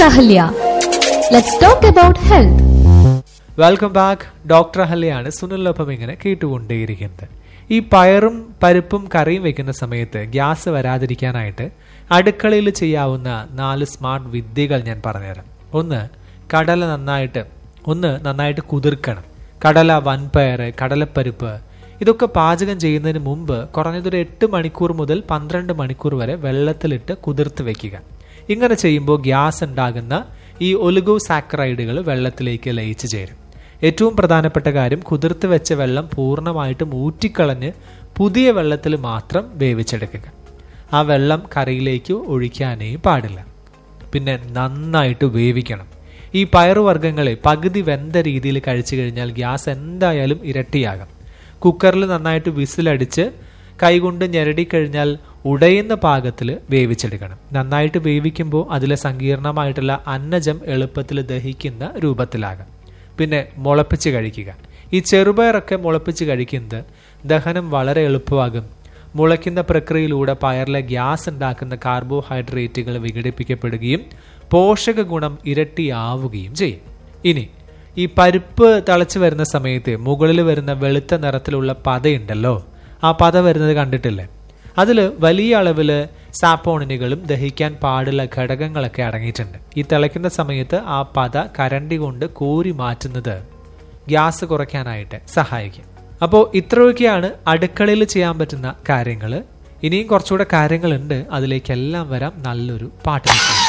Ahalya. Let's talk about health. Welcome back doctor അഹല്യാണ് സുനിലൊപ്പം ഇങ്ങനെ കേട്ടുകൊണ്ടേയിരിക്കുന്നത് ഈ പയറും പരിപ്പും കറിയും വെക്കുന്ന സമയത്ത് ഗ്യാസ് വരാതിരിക്കാനായിട്ട് അടുക്കളയിൽ ചെയ്യാവുന്ന നാല് സ്മാർട്ട് വിദ്യകൾ ഞാൻ പറഞ്ഞുതരാം ഒന്ന് കടല നന്നായിട്ട് ഒന്ന് നന്നായിട്ട് കുതിർക്കണം കടല വൻപയർ കടലപ്പരിപ്പ് ഇതൊക്കെ പാചകം ചെയ്യുന്നതിന് മുമ്പ് കുറഞ്ഞതൊരു എട്ട് മണിക്കൂർ മുതൽ പന്ത്രണ്ട് മണിക്കൂർ വരെ വെള്ളത്തിലിട്ട് കുതിർത്ത് വെക്കുക ഇങ്ങനെ ചെയ്യുമ്പോൾ ഗ്യാസ് ഉണ്ടാകുന്ന ഈ ഒലിഗോ സാക്രൈഡുകൾ വെള്ളത്തിലേക്ക് ലയിച്ചു ചേരും ഏറ്റവും പ്രധാനപ്പെട്ട കാര്യം കുതിർത്ത് വെച്ച വെള്ളം പൂർണ്ണമായിട്ടും ഊറ്റിക്കളഞ്ഞ് പുതിയ വെള്ളത്തിൽ മാത്രം വേവിച്ചെടുക്കുക ആ വെള്ളം കറിയിലേക്ക് ഒഴിക്കാനേ പാടില്ല പിന്നെ നന്നായിട്ട് വേവിക്കണം ഈ പയറുവർഗ്ഗങ്ങളെ പകുതി വെന്ത രീതിയിൽ കഴിച്ചു കഴിഞ്ഞാൽ ഗ്യാസ് എന്തായാലും ഇരട്ടിയാകും കുക്കറിൽ നന്നായിട്ട് വിസിലടിച്ച് കൈകൊണ്ട് ഞെരടിക്കഴിഞ്ഞാൽ ഉടയുന്ന പാകത്തിൽ വേവിച്ചെടുക്കണം നന്നായിട്ട് വേവിക്കുമ്പോൾ അതിലെ സങ്കീർണമായിട്ടുള്ള അന്നജം എളുപ്പത്തിൽ ദഹിക്കുന്ന രൂപത്തിലാകും പിന്നെ മുളപ്പിച്ച് കഴിക്കുക ഈ ചെറുപയറൊക്കെ മുളപ്പിച്ച് കഴിക്കുന്നത് ദഹനം വളരെ എളുപ്പമാകും മുളയ്ക്കുന്ന പ്രക്രിയയിലൂടെ പയറിലെ ഗ്യാസ് ഉണ്ടാക്കുന്ന കാർബോഹൈഡ്രേറ്റുകൾ വിഘടിപ്പിക്കപ്പെടുകയും പോഷക ഗുണം ഇരട്ടിയാവുകയും ചെയ്യും ഇനി ഈ പരിപ്പ് തിളച്ച് വരുന്ന സമയത്ത് മുകളിൽ വരുന്ന വെളുത്ത നിറത്തിലുള്ള പതയുണ്ടല്ലോ ആ പത വരുന്നത് കണ്ടിട്ടില്ലേ അതിൽ വലിയ അളവിൽ സാപ്പോണിനുകളും ദഹിക്കാൻ പാടുള്ള ഘടകങ്ങളൊക്കെ അടങ്ങിയിട്ടുണ്ട് ഈ തിളയ്ക്കുന്ന സമയത്ത് ആ പത കരണ്ടി കൊണ്ട് കോരി മാറ്റുന്നത് ഗ്യാസ് കുറയ്ക്കാനായിട്ട് സഹായിക്കും അപ്പോൾ ഇത്രയൊക്കെയാണ് അടുക്കളയിൽ ചെയ്യാൻ പറ്റുന്ന കാര്യങ്ങൾ ഇനിയും കുറച്ചുകൂടെ കാര്യങ്ങളുണ്ട് അതിലേക്കെല്ലാം വരാം നല്ലൊരു പാട്ട്